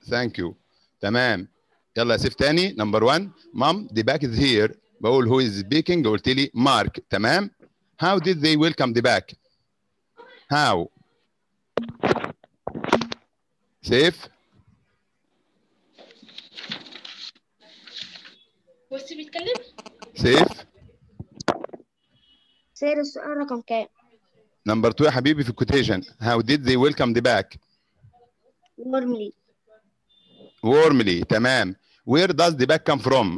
ثانك يو تمام يلا يا سيف تاني نمبر 1 مام دي باك از هير بقول هو از سبيكينج قلت لي مارك تمام how did they welcome the back how سيف بص بيتكلم سيف سير السؤال رقم كام؟ نمبر 2 يا حبيبي في الكوتيشن how did they welcome the back normally warmly تمام where does the back come from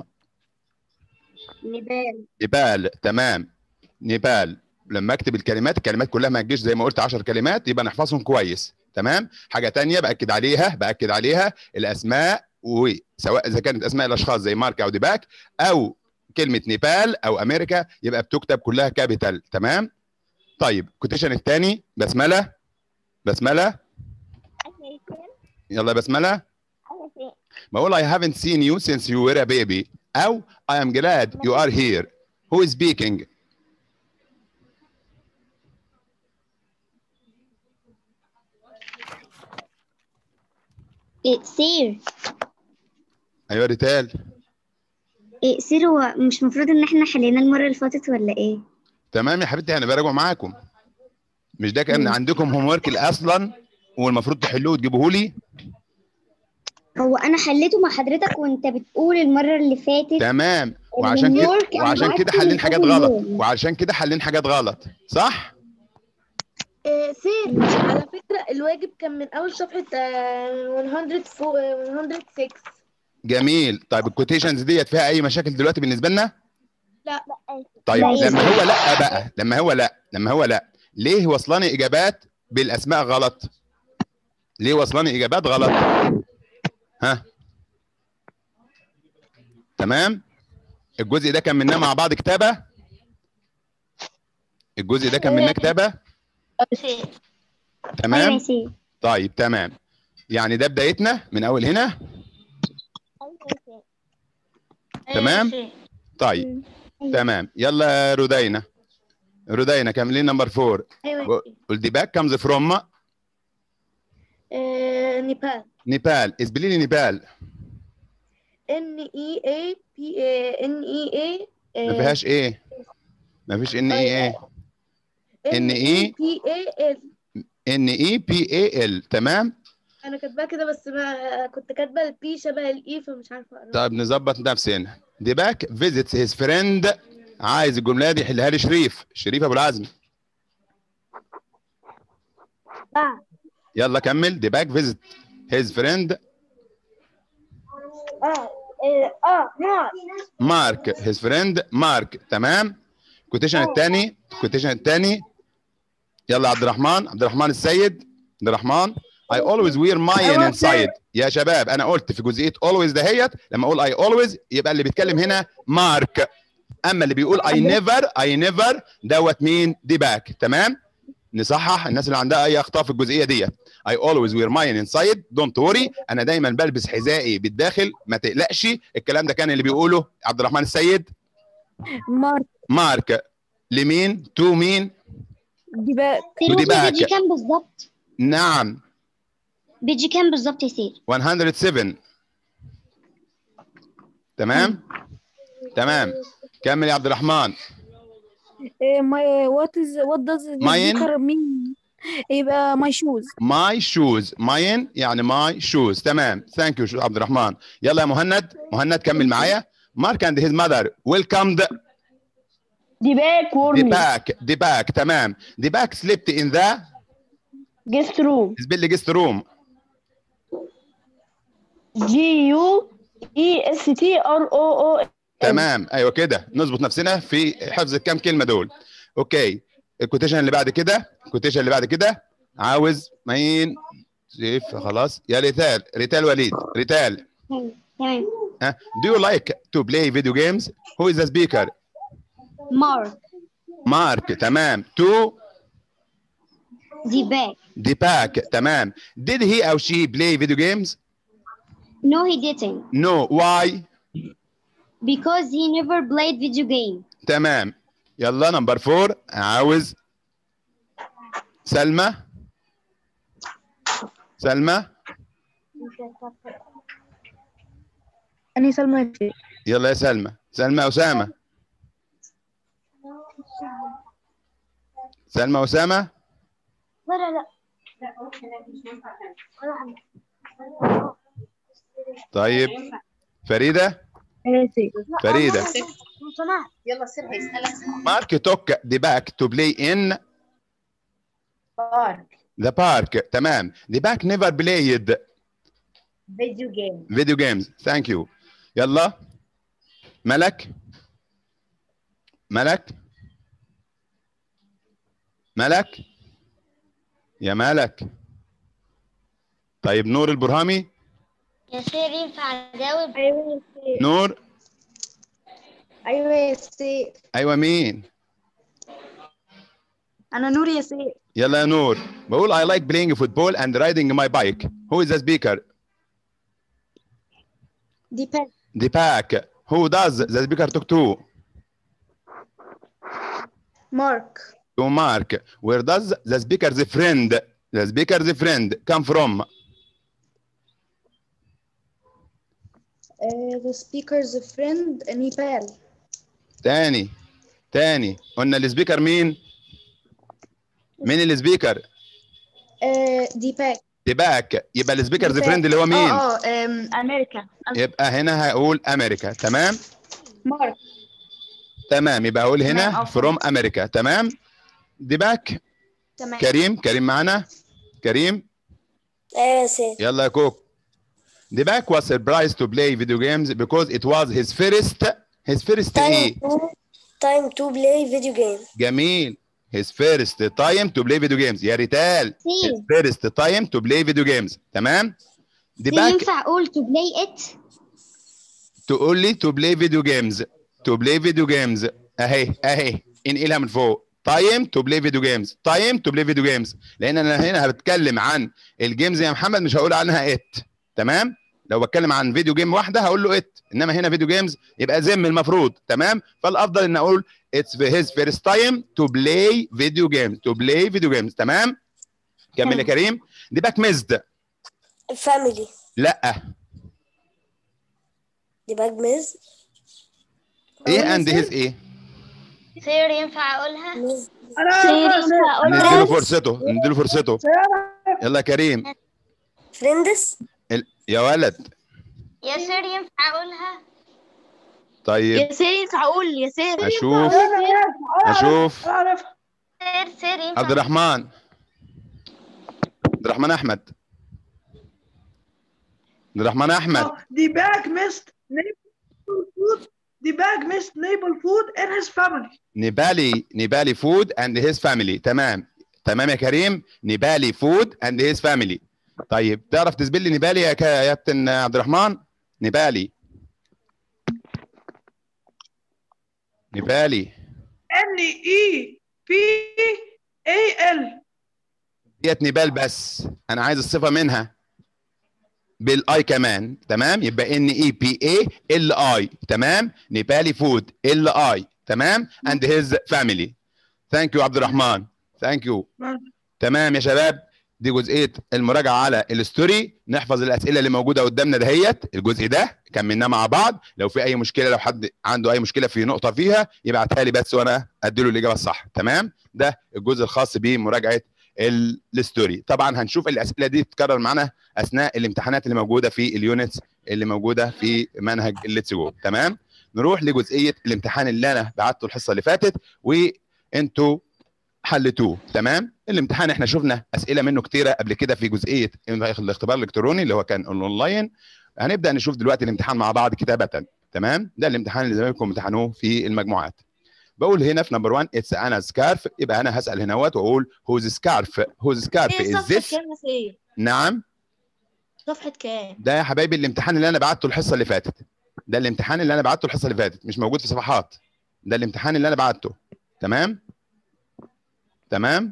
نبال نيبال تمام نيبال لما اكتب الكلمات الكلمات كلها ما تجيش زي ما قلت 10 كلمات يبقى نحفظهم كويس تمام حاجه تانية باكد عليها باكد عليها الاسماء وسواء اذا كانت اسماء الاشخاص زي مارك او ديباك او كلمه نيبال او امريكا يبقى بتكتب كلها كابيتال تمام طيب الكوتيشن الثاني بسمله بسمله يلا يا بسمله بقول I haven't seen you since you were a baby أو I am glad you are here who is speaking إيه سير أيوة ريتال إيه سير هو مش المفروض إن إحنا حلينا المرة اللي فاتت ولا إيه؟ تمام يا حبيبتي أنا براجع معاكم مش ده كان مم. عندكم هوم ورك أصلا والمفروض تحلوه وتجيبوه لي هو أنا حليته مع حضرتك وأنت بتقول المرة اللي فاتت تمام وعشان كده الهوم ورك أنا وعشان كده بعته حلين من حاجات أول غلط يوم. وعشان كده حلين حاجات غلط صح آه، سير على فكرة الواجب كان من أول صفحة آه، 100 فوق آه، 106 جميل طيب الكوتيشنز ديت فيها أي مشاكل دلوقتي بالنسبة لنا لا طيب لا، لما هو لا بقى لما هو لا لما هو لا ليه وصلاني اجابات بالاسماء غلط ليه وصلاني اجابات غلط ها تمام الجزء ده كان منا مع بعض كتابه الجزء ده كان منا كتابه أيوة تمام يا سير طيب تمام يعني ده بدايتنا من اول هنا تمام طيب تمام يلا يا رودينا رودينا كاملين نمبر 4 أيوة قول دي باك كامز فروم آه، نيبال نيبال اسبلي لي نيبال ان اي اي بي ان اي اي ما فيهاش ايه ما فيش ان اي ايه إن إيه؟ بي اي ال ان اي بي اي ال تمام انا كاتباها كده بس ما كنت كاتبه البي شبه الاي فمش عارفه اقراها طيب نظبط نفسنا دي باك فيزيتس هيز فريند عايز الجمله دي يحلها لي شريف شريف ابو العزم آه. يلا كمل دي باك فيزيت هيز فريند اه اه نار مارك هيز فريند مارك تمام الكوتيشن الثاني الكوتيشن الثاني يلا عبد الرحمن عبد الرحمن السيد عبد الرحمن I always wear mine inside يا شباب انا قلت في جزئيه always دهيت لما اقول I always يبقى اللي بيتكلم هنا مارك اما اللي بيقول I never I never دوت مين دي باك تمام نصحح الناس اللي عندها اي اخطاء في الجزئيه ديت I always wear mine inside don't worry انا دايما بلبس حذائي بالداخل ما تقلقش الكلام ده كان اللي بيقوله عبد الرحمن السيد مارك مارك لمين تو مين ديباك سير ودي وصل باك. بيجي كام بالظبط؟ نعم بيجي كام بالظبط يا سير؟ 107 تمام تمام كمل يا عبد الرحمن ماي وات از وات داز Mine. مين يبقى ماي شوز ماي شوز ماين يعني ماي شوز تمام ثانك يو عبد الرحمن يلا يا مهند مهند كمل معايا مارك اند هيز ماذر ويلكمد ديباك دي وورمي باك دي باك تمام دي باك سليبت ان ذا جيست روم سبيل جيست روم جي يو اي اس تي ار او او تمام ايوه كده نظبط نفسنا في حفظ الكام كلمه دول اوكي الكوتيشن اللي بعد كده الكوتيشن اللي بعد كده عاوز مين سيف خلاص يا ريتال ريتال وليد ريتال تمام ها do you like to play video games who is the speaker مارك مارك تمام to دي باك ديباك تمام did he او she play video games No he didn't no why because he never played video game تمام يلا نمبر فور عاوز سلمى سلمى أني سلمى يا سيد يلا يا سلمى سلمى اسامه سلمى اسامه لا لا لا طيب فريده يا سيد فريده يلا سير هيسألك مارك توك دي باك تو بلاي ان بارك ذا بارك تمام دي باك نيفر بلايد فيديو جيم فيديو جيمز ثانك يو يلا ملك ملك ملك يا ملك طيب نور البرهامي يا سير ينفع اجاوب نور ايوه يا سيف ايوه مين أنا نور يا سيد يلا يا نور بقول I like playing football and riding my bike who is the speaker دي باك the pack who does the speaker talk to مارك to Mark where does the speaker's friend the speaker's friend come from ذا سبيكرز فريند نيبال تاني تاني قلنا السبيكر مين مين السبيكر دي باك تباك يبقى السبيكرز ديباك. فريند اللي هو مين اه اه أم، أمريكا يبقى هنا هقول امريكا تمام مارك تمام يبقى هقول تمام، هنا أو فروم امريكا تمام ديباك تمام كريم كريم معانا كريم ايوه يا سيد يلا يا كوك ديباك was surprised to play video games because it was his first his first ايه تايم تو بلاي فيديو جيم جميل his first time to play video games يا ريتال his first time to play video games تمام ديباك ينفع اقول تو بلاي ات تقول لي to play video games to play video games اهي اهي انقلها من فوق time to play video games time to play video games لان انا هنا بتكلم عن الجيمز يا محمد مش هقول عنها ات تمام لو بتكلم عن فيديو جيم واحده هقول له ات انما هنا فيديو جيمز يبقى زم المفروض تمام فالافضل ان اقول it's his first time to play video games to play video games تمام كمل يا كريم دي باك ميزد فاميلي لا دي باج ميز ايه اند هيز ايه سير ينفع اقولها نديله فرصته نديله فرصته يلا يا كريم فريندس ال- يا ولد يا سير ينفع اقولها طيب يا سير ينفع أقول يا سير اشوف اشوف اعرف سير سير ينفع عبد الرحمن عبد الرحمن احمد عبد الرحمن احمد The bag missed neighbor food. The bag missed neighbor food and his family. نيبالي نيبالي فود اند هيز فاميلي تمام تمام يا كريم نيبالي فود اند هيز فاميلي طيب تعرف تسبل لي نيبالي يا كا- يا كابتن عبد الرحمن نيبالي نيبالي N E P A L. ديت نيبال بس انا عايز الصفه منها بالاي كمان تمام يبقى ان اي بي اي ال اي تمام نيبالي فود ال اي تمام اند هيز فاميلي ثانك يو عبد الرحمن ثانك يو تمام يا شباب دي جزئيه المراجعه على الستوري نحفظ الاسئله اللي موجوده قدامنا دهيت الجزء ده كملناه مع بعض لو في اي مشكله لو حد عنده اي مشكله في نقطه فيها يبعتها لي بس وانا اديله الاجابه الصح تمام ده الجزء الخاص بمراجعه ال- الستوري طبعا هنشوف الاسئله دي تتكرر معانا اثناء الامتحانات اللي موجوده في اليونتس اللي موجوده في منهج الليتس جو تمام نروح لجزئيه الامتحان اللي انا بعته الحصه اللي فاتت وانتوا حلتوه تمام الامتحان احنا شفنا اسئله منه كتيره قبل كده في جزئيه الاختبار الالكتروني اللي هو كان اونلاين هنبدا نشوف دلوقتي الامتحان مع بعض كتابه تمام ده الامتحان اللي زمايلكم امتحنوه في المجموعات بقول هنا في نمبر 1 اتس انا سكارف يبقى انا هسال هنا واقول هوز سكارف هوز سكارف ايه از صفحة ذس كام يا سيد؟ نعم صفحة كام؟ ده يا حبايبي الامتحان اللي انا بعته الحصه اللي فاتت ده الامتحان اللي انا بعته الحصه اللي فاتت مش موجود في صفحات ده الامتحان اللي انا بعته تمام تمام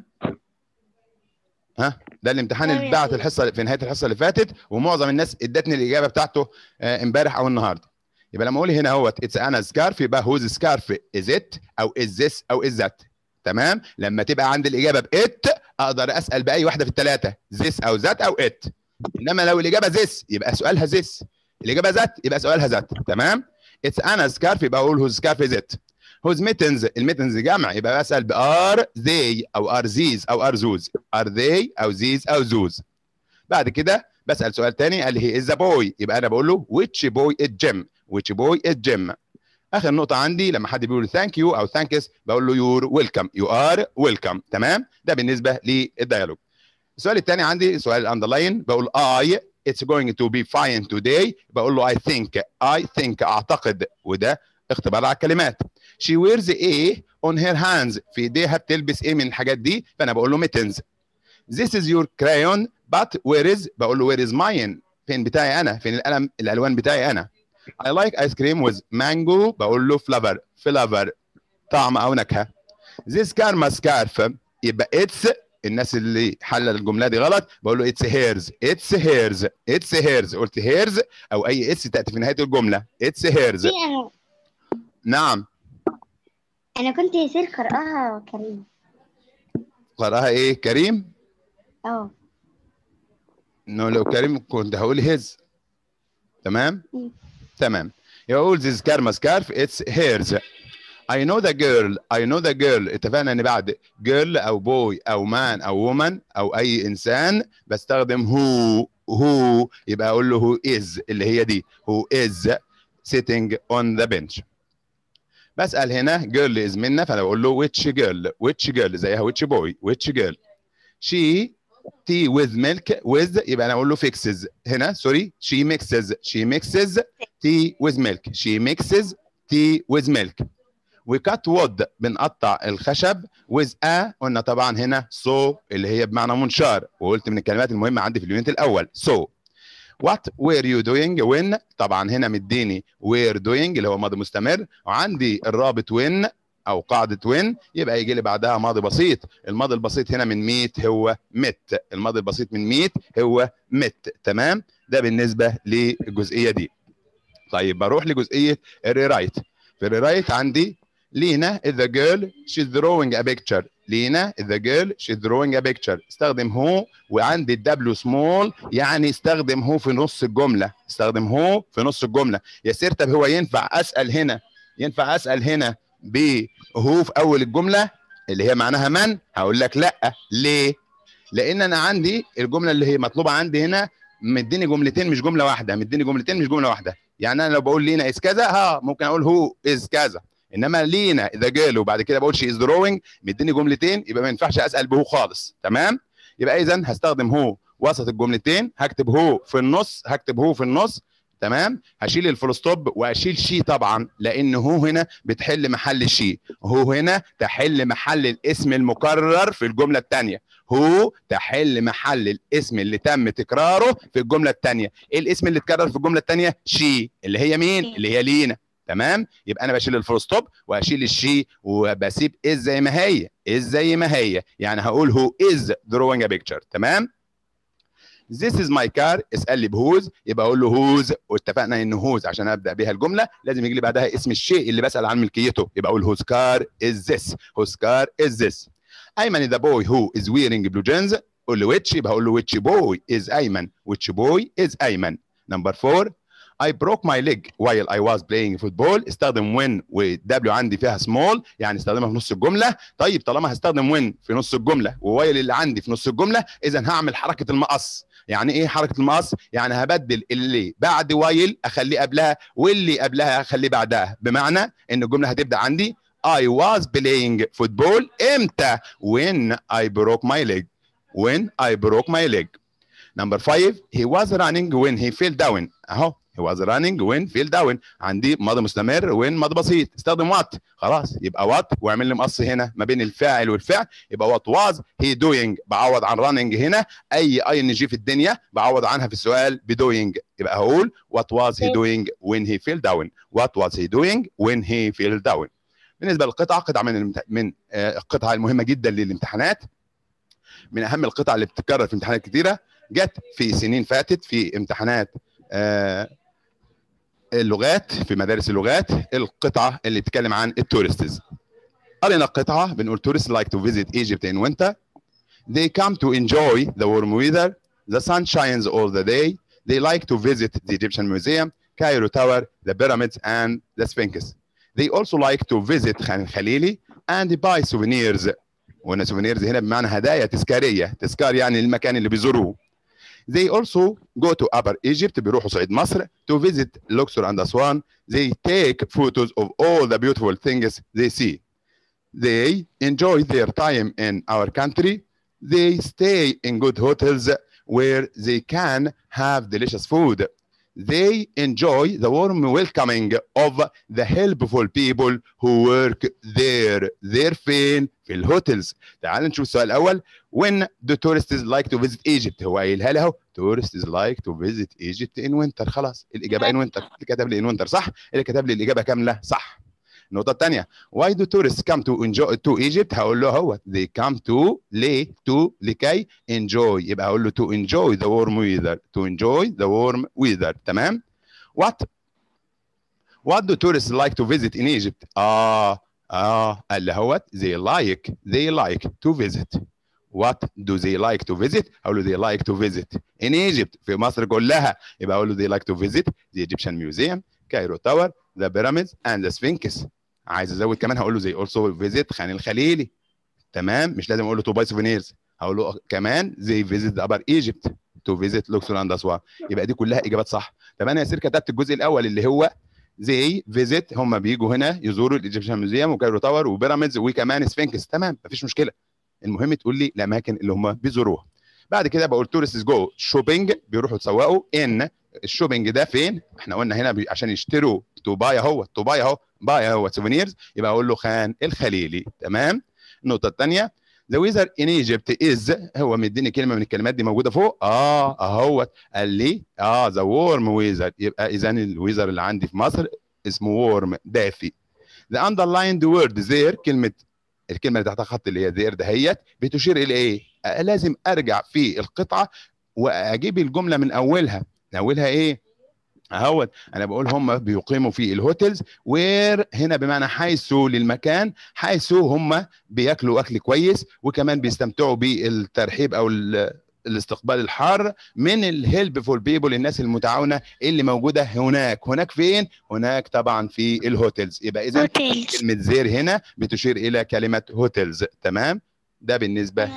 ها ده الامتحان تمام اللي يا اتبعت سيدي. الحصه في نهايه الحصه اللي فاتت ومعظم الناس ادتني الاجابه بتاعته آه، امبارح او النهارده يبقى لما اقول هنا اهوت اتس انا سكارف يبقى هوز سكارف از ات او از ذس او از ذات تمام لما تبقى عندي الاجابه بات اقدر اسال باي واحده في الثلاثه ذس او ذات او ات انما لو الاجابه this يبقى سؤالها this الاجابه ذات يبقى سؤالها ذات تمام اتس انا سكارف يبقى اقول هوز سكارف از ات هوز ميتنز الميتنز جمع يبقى بسال بار they او ار زيز او ار زوز ار they او زيز او زوز بعد كده بسال سؤال تاني قال لي هي از بوي يبقى انا بقول له which boy is Jim which boy is Jim اخر نقطه عندي لما حد بيقول ثانك يو او ثانكس بقول له يور ويلكم يو ار ويلكم تمام ده بالنسبه للديالوج السؤال الثاني عندي سؤال الاندرلاين بقول I it's going to be fine today بقول له I think I think اعتقد وده اختبار على الكلمات she wears a on her hands في ايديها بتلبس ايه من الحاجات دي فانا بقول له mittens this is your crayon but where is بقول له where is mine فين بتاعي انا فين القلم الالوان بتاعي انا I like ice cream with mango بقول له flavor flavor طعم او نكهه this karma scarf يبقى it's الناس اللي حل الجمله دي غلط بقول له it's hers it's hers it's hers قلت hers او اي اس تاتي في نهايه الجمله it's hers دي انا نعم انا كنت يصير قرأها كريم قراها ايه كريم اه انه لو كريم كنت هقول his تمام مم. تمام يقول this karma scarf it's hers I know the girl I know the girl اتفقنا ان بعد girl او boy او man او woman او اي انسان بستخدم who who يبقى اقول له who is اللي هي دي who is sitting on the bench بسأل هنا girl is منا فانا بقول له which girl which girl زيها which boy which girl she tea with milk with يبقى انا اقول له fixes هنا سوري she mixes she mixes tea with milk she mixes tea with milk we cut wood بنقطع الخشب with a قلنا طبعا هنا so اللي هي بمعنى منشار وقلت من الكلمات المهمه عندي في اليونت الاول so what were you doing when طبعا هنا مديني were doing اللي هو ماضي مستمر وعندي الرابط when او قاعده when يبقى يجي لي بعدها ماضي بسيط الماضي البسيط هنا من ميت هو مت الماضي البسيط من ميت هو مت تمام ده بالنسبه للجزئيه دي طيب بروح لجزئيه الريرايت في الريرايت عندي لينا is the girl she's drawing a picture لينا is the girl she's drawing a picture استخدم هو وعندي الدبليو سمول يعني استخدم هو في نص الجمله استخدم هو في نص الجمله يا سير طب هو ينفع اسال هنا ينفع اسال هنا بهو في اول الجمله اللي هي معناها من هقول لك لا ليه لان انا عندي الجمله اللي هي مطلوبه عندي هنا مديني جملتين مش جمله واحده مديني جملتين مش جمله واحده يعني انا لو بقول لينا از كذا ها ممكن اقول هو از كذا انما لينا اذا جاله وبعد كده بقول شي از دروينج مديني جملتين يبقى ما ينفعش اسال بهو خالص تمام يبقى اذا هستخدم هو وسط الجملتين هكتب هو في النص هكتب هو في النص تمام هشيل الفول ستوب واشيل شي طبعا لان هو هنا بتحل محل شي هو هنا تحل محل الاسم المكرر في الجمله الثانيه هو تحل محل الاسم اللي تم تكراره في الجمله الثانيه ايه الاسم اللي اتكرر في الجمله الثانيه شي اللي هي مين اللي هي لينا تمام يبقى انا بشيل الفول ستوب واشيل الشي وبسيب از زي ما هي از زي ما هي يعني هقول هو از drawing a picture تمام This is my car اسال لي بهوز يبقى اقول له هوز واتفقنا ان هوز عشان ابدا بيها الجمله لازم يجي لي بعدها اسم الشيء اللي بسال عن ملكيته يبقى اقول whose car is this whose car is this ايمن is the boy who is wearing blue jeans قول له which يبقى اقول له which boy is ايمن which boy is ايمن number four I broke my leg while I was playing football استخدم when و عندي فيها small يعني استخدمها في نص الجملة طيب طالما هستخدم when في نص الجملة ووايل اللي عندي في نص الجملة إذا هعمل حركة المقص يعني ايه حركة المقص يعني هبدل اللي بعد وايل اخليه قبلها واللي قبلها اخليه بعدها بمعنى ان الجملة هتبدأ عندي I was playing football امتى when I broke my leg when I broke my leg number five he was running when he fell down اهو he was running when fell down عندي ماضي مستمر when ماضي بسيط استخدم what خلاص يبقى what واعمل لي مقص هنا ما بين الفاعل والفعل يبقى what was he doing بعوض عن running هنا اي اي ان جي في الدنيا بعوض عنها في السؤال بدوينج يبقى هقول what was he doing when he fell down what was he doing when he fell down بالنسبه للقطعه قطعه من المت... من آه، القطعه المهمه جدا للامتحانات من اهم القطع اللي بتتكرر في امتحانات كتيره جت في سنين فاتت في امتحانات آه، اللغات في مدارس اللغات القطعه اللي بتتكلم عن التورستز قرينا القطعه بنقول tourists like to visit Egypt in winter they come to enjoy the warm weather the sun shines all the day they like to visit the Egyptian Museum Cairo Tower the pyramids and the Sphinx they also like to visit خان الخليلي and buy souvenirs وهنا souvenirs هنا بمعنى هدايا تذكارية تذكار يعني المكان اللي بيزوروه They also go to Upper Egypt بيروحوا صعيد مصر to visit Luxor and Aswan. They take photos of all the beautiful things they see. They enjoy their time in our country. They stay in good hotels where they can have delicious food. They enjoy the warm welcoming of the helpful people who work there. They're فين؟ في الهوتels. تعال نشوف السؤال الأول. When do tourists like to visit Egypt؟ هو قايلها له tourists like to visit Egypt in winter خلاص الإجابة in winter اللي كتب لي in winter صح اللي كتب لي الإجابة كاملة صح النقطة الثانية why do tourists come to enjoy to Egypt هقول له هو they come to ليه to لكي enjoy يبقى هقول له to enjoy the warm weather to enjoy the warm weather تمام what what do tourists like to visit in Egypt اه اه قال لي هو they like they like to visit what do they like to visit اقول له they like to visit in Egypt في مصر كلها يبقى اقول له they like to visit the Egyptian Museum Cairo Tower the pyramids and the Sphinx عايز ازود كمان هقول له they also visit خان الخليلي تمام مش لازم اقول له to buy souvenirs هقول له كمان they visit upper Egypt to visit Luxor and Aswan يبقى دي كلها اجابات صح طب انا يا سير كتبت الجزء الاول اللي هو زي فيزيت هم بيجوا هنا يزوروا الايجيبشن ميوزيوم وكايرو تاور وبيراميدز وكمان سفنكس تمام مفيش مشكله المهم تقول لي الاماكن اللي هم بيزوروها بعد كده بقول تورستس جو شوبينج بيروحوا يتسوقوا ان الشوبينج ده فين احنا قلنا هنا بي... عشان يشتروا تو باي اهو تو باي اهو باي اهو سوفينيرز يبقى اقول له خان الخليلي تمام النقطه الثانيه The weather in Egypt is هو مديني كلمه من الكلمات دي موجوده فوق اه اهوت قال لي اه ذا warm weather يبقى اذا الويزر اللي عندي في مصر اسمه warm دافي The underlined word there كلمه الكلمه اللي تحتها خط اللي هي there دهيت بتشير الى ايه؟ آه لازم ارجع في القطعه واجيب الجمله من اولها اولها ايه؟ اهوت انا بقول هم بيقيموا في الهوتيلز وير هنا بمعنى حيث للمكان حيث هم بياكلوا اكل كويس وكمان بيستمتعوا بالترحيب او الاستقبال الحار من الهيلبفول بيبول الناس المتعاونه اللي موجوده هناك هناك فين هناك طبعا في الهوتيلز يبقى اذا كلمه زير هنا بتشير الى كلمه هوتيلز تمام ده بالنسبه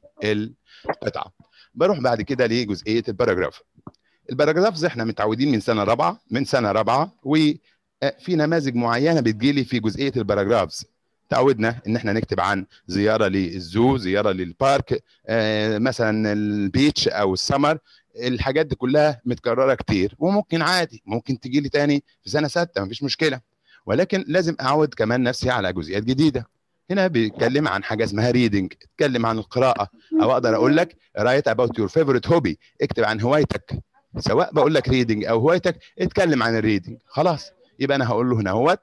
للقطعه بروح بعد كده لجزئيه الباراجراف الباراجرافز احنا متعودين من سنه رابعه من سنه رابعه وفي نماذج معينه بتجيلي في جزئيه الباراجرافز تعودنا ان احنا نكتب عن زياره للزو زياره للبارك آه مثلا البيتش او السمر الحاجات دي كلها متكرره كتير وممكن عادي ممكن تجي لي تاني في سنه سته مفيش مشكله ولكن لازم اعود كمان نفسي على جزئيات جديده هنا بيتكلم عن حاجه اسمها ريدنج اتكلم عن القراءه او اقدر اقول لك رايت اباوت يور فيفورت هوبي اكتب عن هوايتك سواء بقول لك ريدنج او هوايتك اتكلم عن الريدنج خلاص يبقى انا هقول له هنا اهوت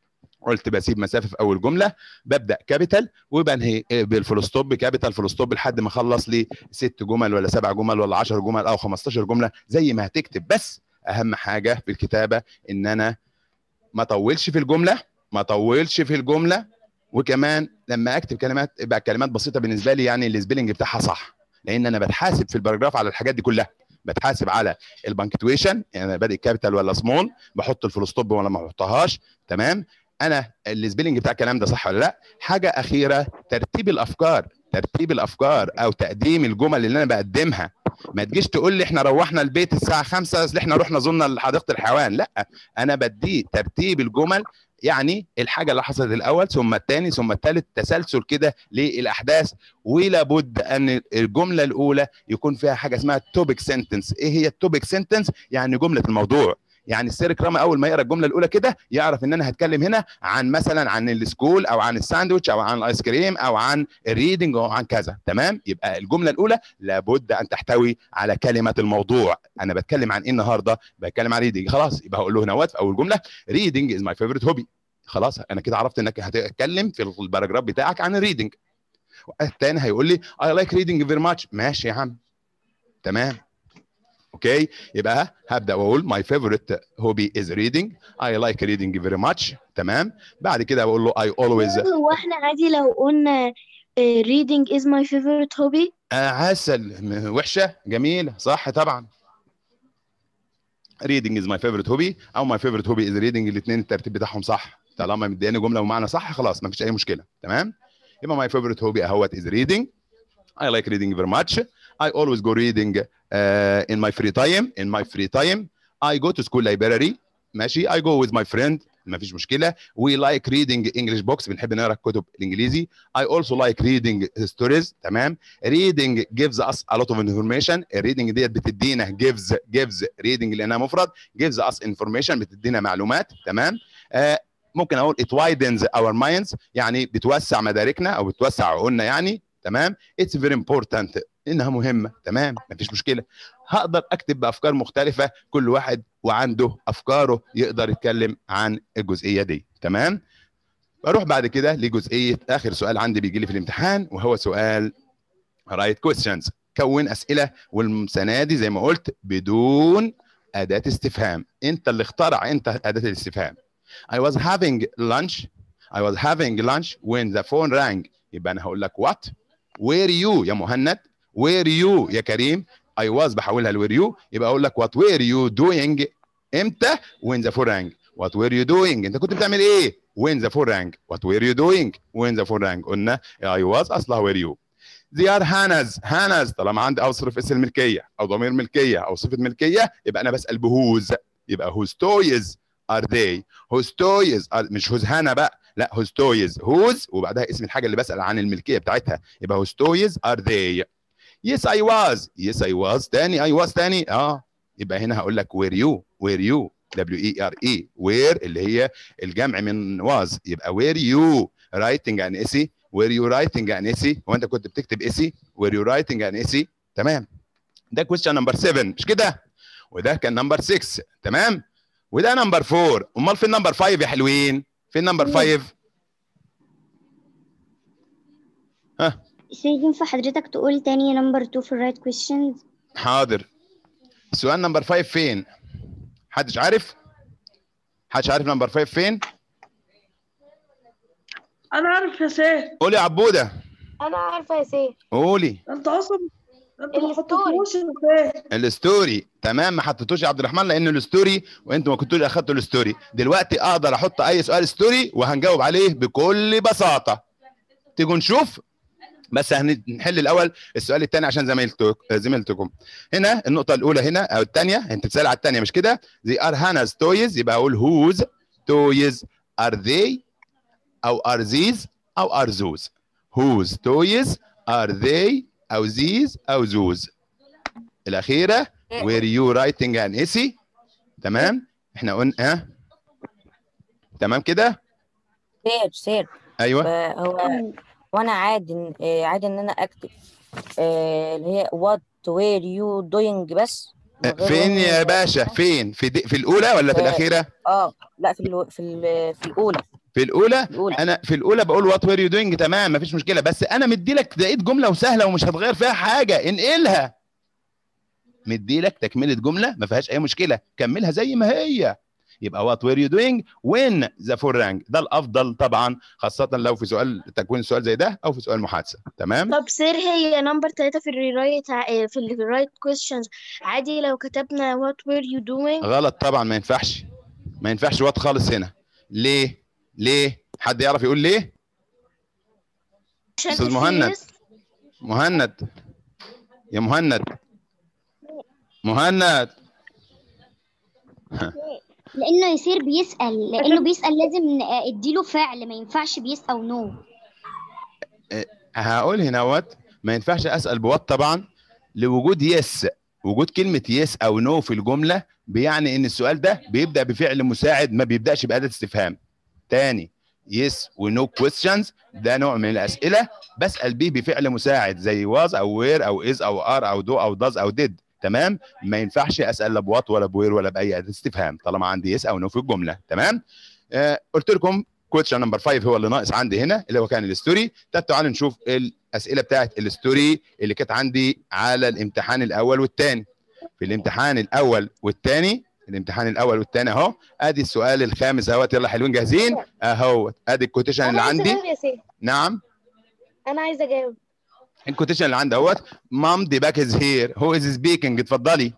قلت بسيب مسافه في اول جمله ببدا كابيتال وبنهي بالفول ستوب كابيتال فول ستوب لحد ما اخلص لي ست جمل ولا سبع جمل ولا 10 جمل او 15 جمله زي ما هتكتب بس اهم حاجه في الكتابه ان انا ما اطولش في الجمله ما اطولش في الجمله وكمان لما اكتب كلمات يبقى كلمات بسيطه بالنسبه لي يعني السبيلنج بتاعها صح لان انا بتحاسب في الباراجراف على الحاجات دي كلها بتحاسب على البنكتويشن يعني بادئ كابيتال ولا سمول بحط الفول ستوب ولا ما بحطهاش تمام انا السبيلنج بتاع الكلام ده صح ولا لا حاجه اخيره ترتيب الافكار ترتيب الافكار او تقديم الجمل اللي انا بقدمها ما تجيش تقول لي احنا روحنا البيت الساعه 5 اصل احنا رحنا زرنا حديقه الحيوان لا انا بديه ترتيب الجمل يعني الحاجه اللي حصلت الاول ثم الثاني ثم الثالث تسلسل كده للاحداث ولابد ان الجمله الاولى يكون فيها حاجه اسمها توبيك سنتنس ايه هي التوبيك سنتنس يعني جمله الموضوع يعني السير كرامه اول ما يقرا الجمله الاولى كده يعرف ان انا هتكلم هنا عن مثلا عن السكول او عن الساندوتش او عن الايس كريم او عن الريدنج او عن كذا تمام يبقى الجمله الاولى لابد ان تحتوي على كلمه الموضوع انا بتكلم عن ايه النهارده بتكلم عن ريدنج خلاص يبقى هقول له هنا في اول جمله ريدنج از ماي فيفورت هوبي خلاص انا كده عرفت انك هتتكلم في الباراجراف بتاعك عن الريدنج الثاني هيقول لي اي لايك ريدنج فيري ماتش ماشي يا عم تمام اوكي يبقى هبدا واقول ماي فيفورت هوبي از ريدنج اي لايك ريدنج فيري ماتش تمام بعد كده بقول له اي اولويز هو احنا عادي لو قلنا reading is my favorite hobby آه عسل م- وحشه جميله صح طبعا reading is my favorite hobby او my favorite hobby is reading الاثنين الترتيب بتاعهم صح طالما مدياني جمله ومعنى صح خلاص ما فيش اي مشكله تمام يبقى my favorite hobby اهوت is reading I like reading very much I always go reading uh, in my free time in my free time I go to school library ماشي I go with my friend ما فيش مشكله we like reading English books بنحب نقرا الكتب الانجليزي I also like reading stories تمام reading gives us a lot of information الريدنج ديت بتدينا gives gives reading لانها مفرد gives us information بتدينا معلومات تمام آه ممكن اقول it widens our minds يعني بتوسع مداركنا او بتوسع عقولنا يعني تمام it's very important انها مهمه تمام مفيش مشكله هقدر اكتب بافكار مختلفه كل واحد وعنده افكاره يقدر يتكلم عن الجزئيه دي تمام بروح بعد كده لجزئيه اخر سؤال عندي بيجي لي في الامتحان وهو سؤال رايت كويستشنز كون اسئله والسنه دي زي ما قلت بدون اداه استفهام انت اللي اخترع انت اداه الاستفهام I was having lunch I was having lunch when the phone rang يبقى انا هقول لك what where you يا مهند where you يا كريم I was بحولها ل where you يبقى اقول لك what were you doing امتى when the phone rang what were you doing انت كنت بتعمل ايه when the phone rang what were you doing when the phone rang قلنا I was اصلها were you they are هانز هانز طالما عندي اوصف اسم الملكيه او ضمير ملكيه او صفه ملكيه يبقى انا بسال بهوز يبقى whose toys are they whose toys are مش whose هانا بقى لا whose toys whose وبعدها اسم الحاجه اللي بسال عن الملكيه بتاعتها يبقى whose toys are they yes I was yes I was تاني I was تاني اه يبقى هنا هقول لك were you were you W E R E where اللي هي الجمع من was يبقى were you writing an essay were you writing an essay هو انت كنت بتكتب essay were you writing an essay تمام ده question number 7 مش كده وده كان نمبر 6 تمام وده نمبر 4 امال فين نمبر 5 يا حلوين فين نمبر 5 ها سيد ينفع حضرتك تقول تاني نمبر 2 في الرايت كويشنز حاضر السؤال نمبر 5 فين حدش عارف حدش عارف نمبر 5 فين انا عارف يا سيد قولي يا عبوده انا عارفه يا سيف قولي انت اصلا انت ما الستوري. حطيتوش يا سيد الستوري تمام ما حطيتوش يا عبد الرحمن لان الستوري وانتوا ما كنتوش اخدتوا الستوري دلوقتي اقدر احط اي سؤال ستوري وهنجاوب عليه بكل بساطه تيجوا نشوف بس هنحل الاول السؤال الثاني عشان زميلتك زميلتكم هنا النقطه الاولى هنا او الثانيه انت بتسال على الثانيه مش كده زي ار هانا's تويز يبقى اقول whose toys are they او are these او are those whose toys are they او these او those الاخيره were you writing an essay تمام احنا قلنا ها تمام كده سير سير ايوه آه، هو وانا عادي إن- آه، عادي ان انا اكتب آه، اللي هي what were you doing بس من غير فين يا when- باشا فين في دي في الاولى ولا في آه. الاخيره اه لا في الو... في ال... في الاولى في الاولى الاولى انا في الاولى بقول وات وير يو دوينج تمام مفيش مشكله بس انا مدي لك لقيت جمله وسهله ومش هتغير فيها حاجه انقلها مدي لك تكمله جمله ما فيهاش اي مشكله كملها زي ما هي يبقى وات وير يو دوينج وين ذا فور رانك ده الافضل طبعا خاصه لو في سؤال تكوين سؤال زي ده او في سؤال محادثه تمام طب سير هي نمبر ثلاثة في الرايت في الرايت questions عادي لو كتبنا what were you doing غلط طبعا ما ينفعش ما ينفعش وات خالص هنا ليه ليه حد يعرف يقول ليه عشان أستاذ مهند. serious. مهند يا مهند مهند لانه يصير بيسال لانه بيسال لازم ن- اديله فعل ما ينفعش بيسال نو هقول هنا وات ما ينفعش اسال بوات طبعا لوجود يس وجود كلمه يس او نو في الجمله بيعني ان السؤال ده بيبدا بفعل مساعد ما بيبداش باداه استفهام تاني يس ونو كويستشنز ده نوع من الاسئله بسال بيه بفعل مساعد زي واز او وير او از او ار او دو او داز او ديد تمام ما ينفعش اسال لا بوات ولا بوير ولا باي اداه استفهام طالما عندي يس او نو في الجمله تمام آه قلت لكم كويستشن نمبر 5 هو اللي ناقص عندي هنا اللي هو كان الستوري طب تعالوا نشوف الاسئله بتاعت الستوري اللي كانت عندي على الامتحان الاول والثاني في الامتحان الاول والثاني الامتحان الاول والثاني اهو ادي السؤال الخامس اهوت يلا حلوين جاهزين اهو ادي الكوتيشن اللي أنا عندي سؤال يا سيف نعم انا عايزه اجاوب الكوتيشن اللي عندي اهوت مام دي باك از هير هو از سبيكينج اتفضلي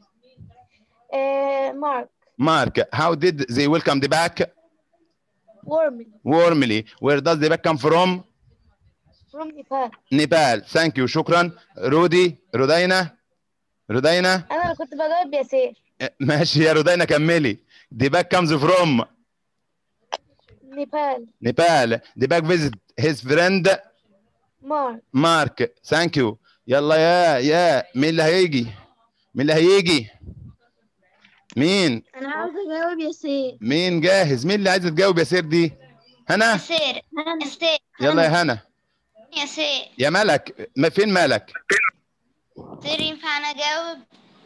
آه مارك مارك how did they welcome the back warmly warmly where does the back come from from Nepal نيبال ثانك يو شكرا رودي رودينا رودينا انا اللي كنت بجاوب ياسير ماشي يا رودينا كملي the back comes from نيبال نيبال the back visit his friend مارك مارك ثانك يو يلا يا يا مين اللي هيجي مين اللي هيجي مين انا عاوزه اجاوب ياسير مين جاهز مين اللي عايزه تجاوب يا سير دي هنا ياسير ياسير يلا يا هنا ياسير يا ملك ما فين ملك ياسير ينفع انا اجاوب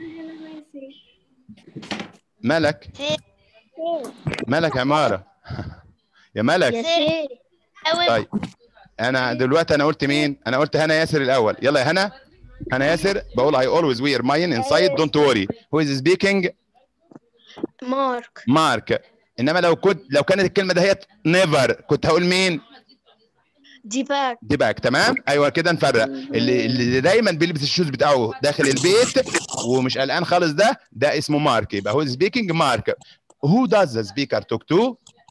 ملك ملك عمارة يا ملك ياسير طيب انا دلوقتي انا قلت مين انا قلت هنا ياسر الاول يلا يا هنا هنا ياسر بقول I always wear mine inside don't worry who is speaking مارك مارك انما لو كنت لو كانت الكلمه دهيت نيفر كنت هقول مين دي باك دي باك تمام ايوه كده نفرق اللي اللي دايما بيلبس الشوز بتاعه داخل البيت ومش قلقان خالص ده ده اسمه مارك يبقى هو سبيكينج مارك who does the speaker talk to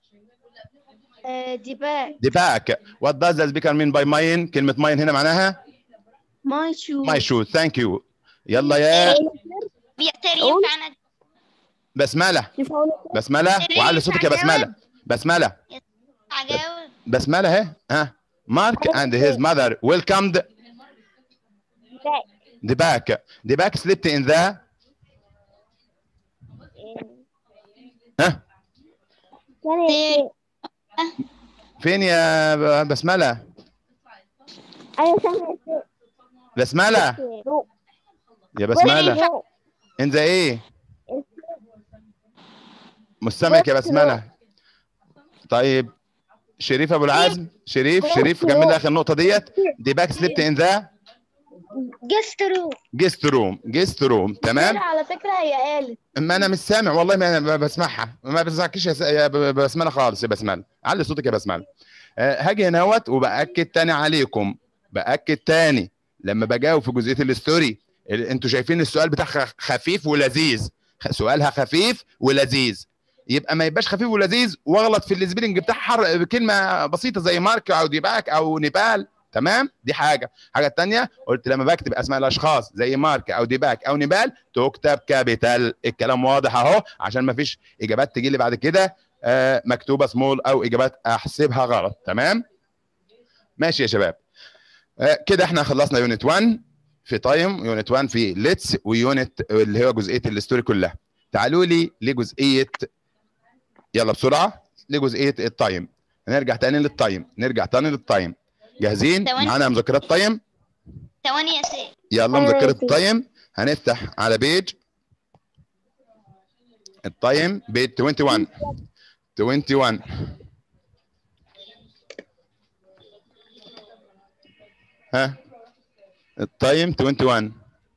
دي باك the back what does the speaker mean by mine كلمه mine هنا معناها ماي شو my shoes thank you يلا يا ياسير ينفع انا بسمله بسمله وعلي صوتك يا بسمله بسمله اجاوب بسمله اهي ها مارك and his mother welcomed the back the back slept in the ها فين يا ب- بسمله بسمله يا بسمله انت ايه مستمعك يا بسمله طيب شريف ابو العزم شريف شريف كمل لي اخر النقطه ديت دي باك سليبت ان ذا جست روم جيست روم جيست روم تمام على فكره هي قالت ما انا مش سامع والله ما انا بسمعها ما بسمعكش يا, س... يا ب- بسمله خالص يا بسمله علي صوتك يا بسمله أه هاجي هنا اهوت وباكد تاني عليكم باكد تاني لما بجاوب في جزئيه الستوري ال- انتوا شايفين السؤال بتاع خ- خفيف ولذيذ خ- سؤالها خفيف ولذيذ يبقى ما يبقاش خفيف ولذيذ واغلط في السبيلنج بتاع حر... كلمه بسيطه زي مارك او ديباك او نيبال تمام دي حاجه حاجه تانية قلت لما بكتب اسماء الاشخاص زي مارك او ديباك او نيبال تكتب كابيتال الكلام واضح اهو عشان ما فيش اجابات تجي لي بعد كده آه مكتوبه سمول او اجابات احسبها غلط تمام ماشي يا شباب آه كده احنا خلصنا يونت 1 في تايم يونت 1 في ليتس ويونت اللي هو جزئيه الستوري كلها تعالوا لي لجزئيه يلا بسرعه لجزئيه التايم نرجع تاني للتايم نرجع تاني للتايم جاهزين ثواني. معانا مذكرات تايم ثواني يا سيد يلا أيوة يا مذكرة سيدي. التايم هنفتح على بيج التايم بيج 21 21 ها التايم 21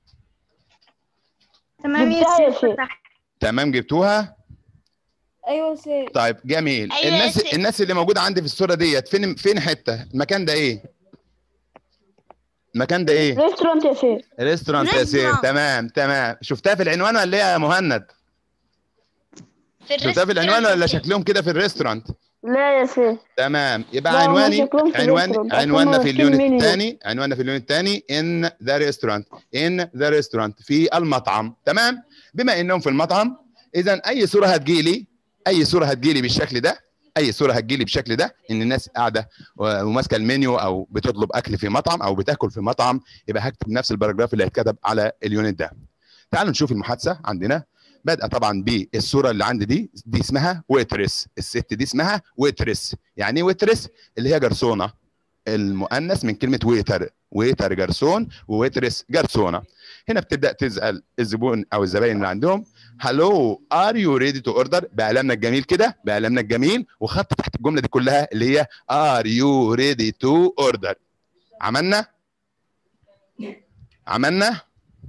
تمام جبتها يا يا شيخ. سيد تمام جبتوها ايوه سير طيب جميل أيوة يا الناس سيدي. الناس اللي موجوده عندي في الصوره ديت فين فين حته المكان ده ايه المكان ده ايه ريستورانت يا سير ريستورانت يا سير ريستورانت. تمام تمام شفتها في العنوان ولا ايه يا مهند في شفتها في العنوان ولا شكلهم كده في الريستورانت لا يا سير تمام يبقى لا، هم عنواني شكلهم في عنوان الريستورانت، عشان عنواننا هم في ماسكين اليونت منيو. الثاني عنواننا في اليونت الثاني ان ذا ريستورانت ان ذا ريستورانت في المطعم تمام بما انهم في المطعم اذا اي صوره هتجي لي اي صوره هتجي لي بالشكل ده اي صوره هتجي لي بالشكل ده ان الناس قاعده و- وماسكه المنيو او بتطلب اكل في مطعم او بتاكل في مطعم يبقى هكتب نفس الباراجراف اللي هيتكتب على اليونت ده تعالوا نشوف المحادثه عندنا بادئه طبعا بالصوره اللي عندي دي دي اسمها ويترس الست دي اسمها ويترس يعني ايه ويترس اللي هي جرسونه المؤنث من كلمه ويتر ويتر جرسون وويترس جرسونه هنا بتبدا تسال الزبون او الزباين اللي عندهم هلو ار يو ريدي تو اوردر بقلمنا الجميل كده بقلمنا الجميل وخط تحت الجمله دي كلها اللي هي ار يو ريدي تو اوردر عملنا عملنا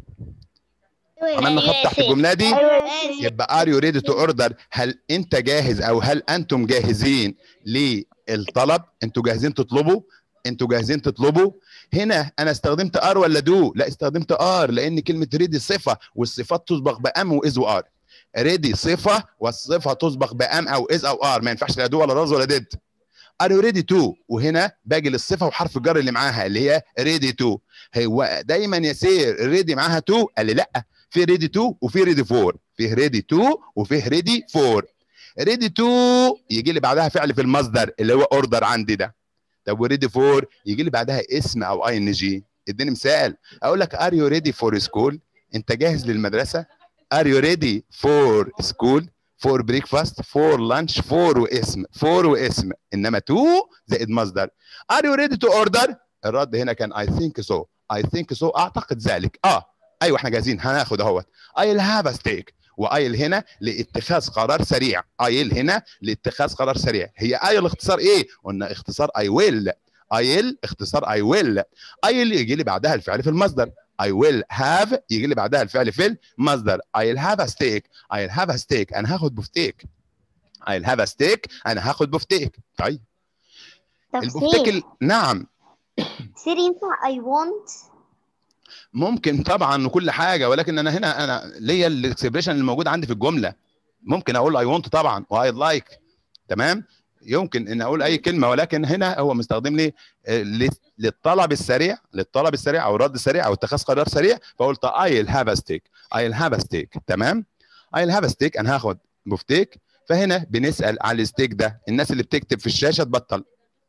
عملنا خط تحت الجمله دي يبقى ار يو ريدي تو اوردر هل انت جاهز او هل انتم جاهزين للطلب انتوا جاهزين تطلبوا انتوا جاهزين تطلبوا هنا انا استخدمت ار ولا دو لا استخدمت ار لان كلمه ريدي صفه والصفات تسبق بام واز وار ريدي صفه والصفه تسبق بام او از او ار ما ينفعش لا دو ولا راز ولا ديد ار يو ريدي تو وهنا باجي للصفه وحرف الجر اللي معاها اللي هي ريدي تو هو دايما يسير ريدي معاها تو قال لي لا في ريدي تو وفي ريدي فور فيه ريدي تو وفيه ريدي فور ريدي تو يجي لي بعدها فعل في المصدر اللي هو اوردر عندي ده طب وريدي فور يجي لي بعدها اسم او اي ان جي اديني مثال اقول لك ار يو ريدي فور سكول انت جاهز للمدرسه ار يو ريدي فور سكول فور بريكفاست فور لانش فور واسم فور واسم انما تو زائد مصدر ار يو ريدي تو اوردر الرد هنا كان اي ثينك سو اي ثينك سو اعتقد ذلك اه ايوه احنا جاهزين هناخد اهوت ايل هاف ا ستيك وايل هنا لاتخاذ قرار سريع ايل هنا لاتخاذ قرار سريع هي ايل اختصار ايه قلنا اختصار اي ويل ايل اختصار اي ويل ايل يجي لي بعدها الفعل في المصدر I will have يجي لي بعدها الفعل في المصدر I'll have a steak I'll have a steak انا هاخد بفتيك I'll have a steak انا هاخد بفتيك طيب طب البفتيك سير ال... نعم سير ينفع I want ممكن طبعا وكل حاجه ولكن انا هنا انا ليا الاكسبريشن الموجود عندي في الجمله ممكن اقول اي ونت طبعا واي لايك تمام يمكن ان اقول اي كلمه ولكن هنا هو مستخدم لي آه، ل- للطلب السريع للطلب السريع او الرد السريع او اتخاذ قرار سريع فقلت ايل هاف ا ستيك ايل هاف ا ستيك تمام ايل هاف ا ستيك انا هاخد بفتيك فهنا بنسال على الستيك ده الناس اللي بتكتب في الشاشه تبطل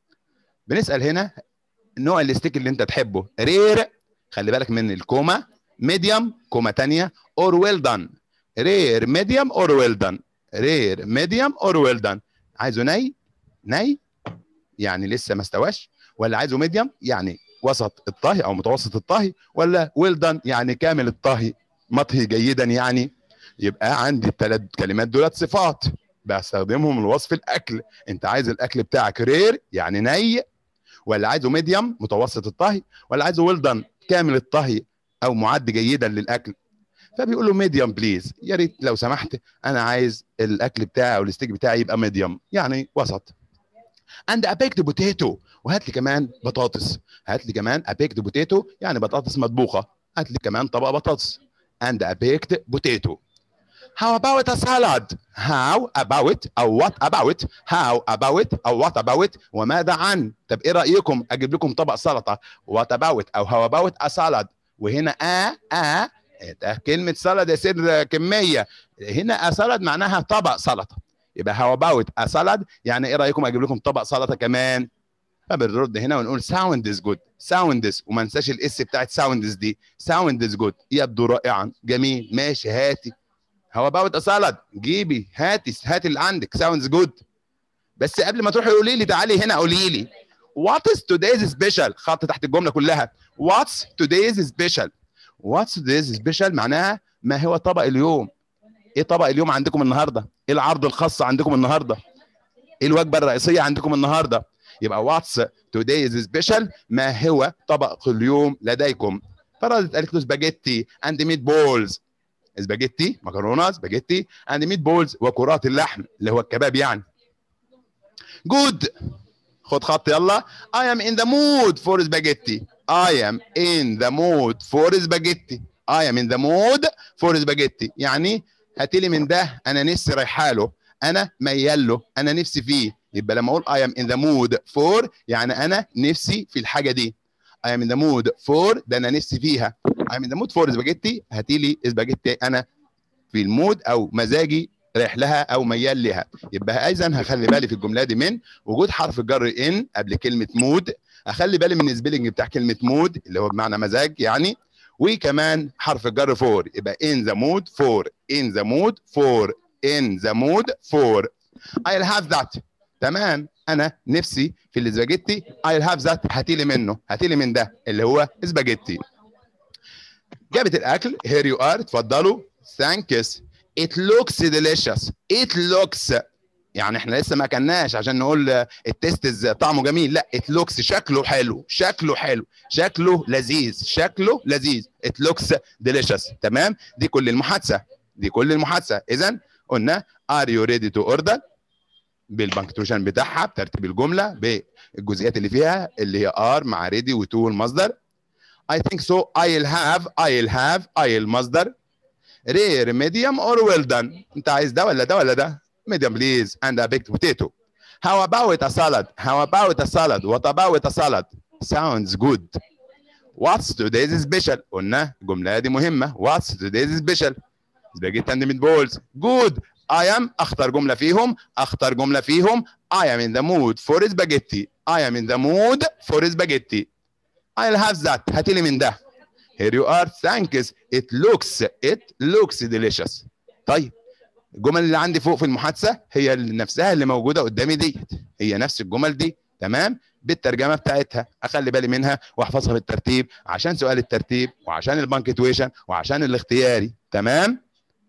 بنسال هنا نوع الستيك اللي انت تحبه رير خلي بالك من الكوما ميديوم كوما تانية اور ويل دان رير ميديوم اور ويل دان رير ميديوم اور ويل دان عايزه ني ني يعني لسه ما استواش ولا عايزه ميديوم يعني وسط الطهي او متوسط الطهي ولا ويل دان يعني كامل الطهي مطهي جيدا يعني يبقى عندي الثلاث كلمات دولت صفات بستخدمهم لوصف الاكل انت عايز الاكل بتاعك رير يعني ني ولا عايزه ميديوم متوسط الطهي ولا عايزه ويل دان كامل الطهي او معد جيدا للاكل فبيقول له ميديوم بليز يا ريت لو سمحت انا عايز الاكل بتاعي او الستيك بتاعي يبقى ميديوم يعني وسط اند ابيكت بوتيتو وهات لي كمان بطاطس هات لي كمان ابيكت بوتيتو يعني بطاطس مطبوخه هات لي كمان طبق بطاطس اند ابيكت بوتيتو How about a salad? How about أو what about? How about أو what about? وماذا عن؟ طب إيه رأيكم أجيب لكم طبق سلطة what about أو how about a salad؟ وهنا آ آ ده كلمة سلطة يا سيد كمية هنا a salad معناها طبق سلطة يبقى how about a salad يعني إيه رأيكم أجيب لكم طبق سلطة كمان؟ فبنرد هنا ونقول sound is good sound is وما ننساش الاس بتاعت sound is دي sound is good يبدو رائعا جميل ماشي هاتي هو باوت اسالد جيبي هاتي هاتي اللي عندك ساوندز جود بس قبل ما تروحي قولي لي تعالي هنا قولي لي وات از تودay's سبيشال خط تحت الجمله كلها واتس today's سبيشال واتس today's سبيشال معناها ما هو طبق اليوم ايه طبق اليوم عندكم النهارده ايه العرض الخاص عندكم النهارده ايه الوجبه الرئيسيه عندكم النهارده يبقى واتس today's سبيشال ما هو طبق اليوم لديكم فردت قالت له سباجيتي اند ميت بولز سباجيتي مكرونه سباجيتي اند ميت بولز وكرات اللحم اللي هو الكباب يعني جود خد خط يلا I am in the mood for spaghetti I am in the mood for spaghetti I am in the mood for spaghetti يعني هاتي لي من ده انا نفسي رايحه له انا ميال له انا نفسي فيه يبقى لما اقول I am in the mood for يعني انا نفسي في الحاجه دي I am in the mood for ده انا نفسي فيها I am in the mood for spaghetti هاتي لي سباجيتي انا في المود او مزاجي رايح لها او ميال لها يبقى اذا هخلي بالي في الجمله دي من وجود حرف الجر ان قبل كلمه مود اخلي بالي من السبيلنج بتاع كلمه مود اللي هو بمعنى مزاج يعني وكمان حرف الجر فور يبقى in the mood for in the mood for in the mood for I'll have that تمام انا نفسي في الاسباجيتي I'll have that هاتي لي منه هاتي لي من ده اللي هو اسباجيتي جابت الاكل here you are اتفضلوا thanks it looks delicious it looks يعني احنا لسه ما اكلناش عشان نقول آه، التست طعمه جميل لا it looks شكله حلو شكله حلو شكله لذيذ شكله لذيذ it looks delicious تمام دي كل المحادثه دي كل المحادثه اذا قلنا are you ready to order بالبنكتويشن بتاعها بترتيب الجمله بالجزئيات اللي فيها اللي هي ار مع ريدي وتو المصدر I think so I'll have I'll have I'll مصدر rare medium or well done انت عايز ده ولا ده ولا ده medium please and a baked potato how about a salad how about a salad what about a salad sounds good what's today's special قلنا الجملة دي مهمة what's today's special spaghetti and meatballs good I am اختار جملة فيهم اختار جملة فيهم I am in the mood for spaghetti I am in the mood for spaghetti I'll have that هاتي لي من ده here you are thanks it looks it looks delicious طيب الجمل اللي عندي فوق في المحادثه هي اللي نفسها اللي موجوده قدامي ديت هي نفس الجمل دي تمام بالترجمه بتاعتها اخلي بالي منها واحفظها بالترتيب عشان سؤال الترتيب وعشان البانكتويشن وعشان الاختياري تمام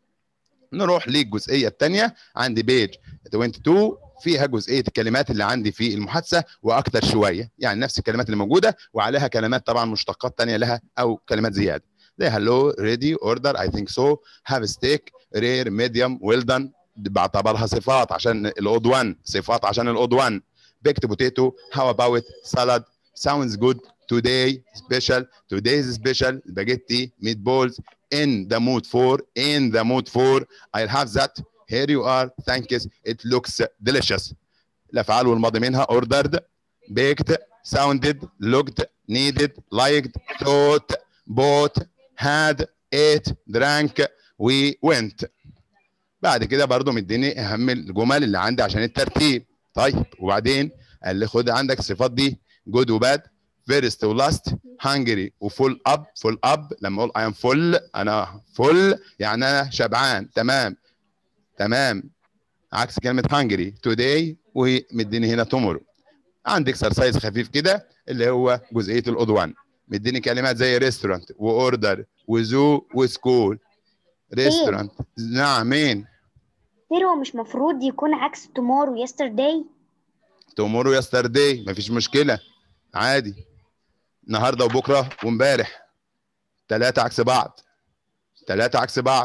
نروح للجزئيه الثانيه عندي بيج 22 فيها جزئيه الكلمات اللي عندي في المحادثه واكتر شويه يعني نفس الكلمات اللي موجوده وعليها كلمات طبعا مشتقات ثانيه لها او كلمات زياده زي هلو ريدي اوردر اي ثينك سو هاف ستيك رير ميديوم ويل دان بعتبرها صفات عشان الاود 1 صفات عشان الاود 1 بيكت بوتيتو هاو اباوت سالاد sounds good today special today's special spaghetti meatballs in the mood for in the mood for I'll have that here you are thanks it looks delicious الافعال والماضي منها ordered baked sounded looked needed liked thought bought had ate drank we went بعد كده برضو مديني اهم الجمل اللي عندي عشان الترتيب طيب وبعدين قال لي خد عندك الصفات دي جود وباد فيرست ولاست هانجري وفول اب فول اب لما اقول اي ام فول انا فول يعني انا شبعان تمام تمام عكس كلمه هانجري توداي ومديني هنا تومورو عندي اكسرسايز خفيف كده اللي هو جزئيه الاود 1 مديني كلمات زي ريستورانت واوردر وزو وسكول ريستورانت نعم مين سير هو مش مفروض يكون عكس tomorrow yesterday تومورو يسترداي مفيش مشكله عادي النهارده وبكره وامبارح ثلاثه عكس بعض ثلاثه عكس بعض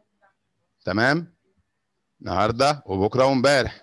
تمام النهارده وبكره وامبارح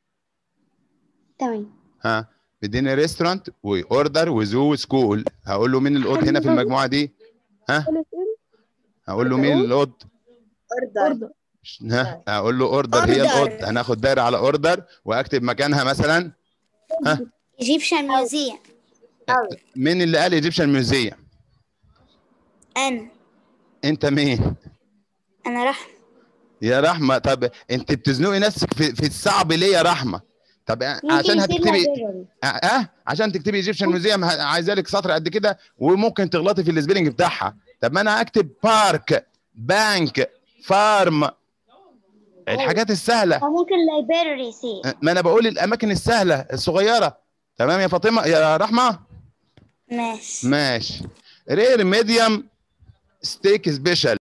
تمام ها بديني ريستورانت واوردر وزو وسكول هقول له مين الاود هنا في المجموعه دي ها هقول له مين الاود اوردر ها هقول له اوردر هي الاود هناخد دايره على اوردر واكتب مكانها مثلا ايجيبشن ميوزيوم مين اللي قال ايجيبشن ميوزيوم انا انت مين انا رحمة يا رحمه طب انت بتزنقي نفسك في, في الصعب ليه يا رحمه طب عشان هتكتبي اه عشان تكتبي ايجيبشن ميوزيوم عايزه لك سطر قد كده وممكن تغلطي في السبيلنج بتاعها طب ما انا هكتب بارك بانك فارم الحاجات السهله أو ممكن library سير ما انا بقول الاماكن السهله الصغيره تمام يا فاطمه يا رحمه ماشي ماشي رير ميديوم ستيك سبيشال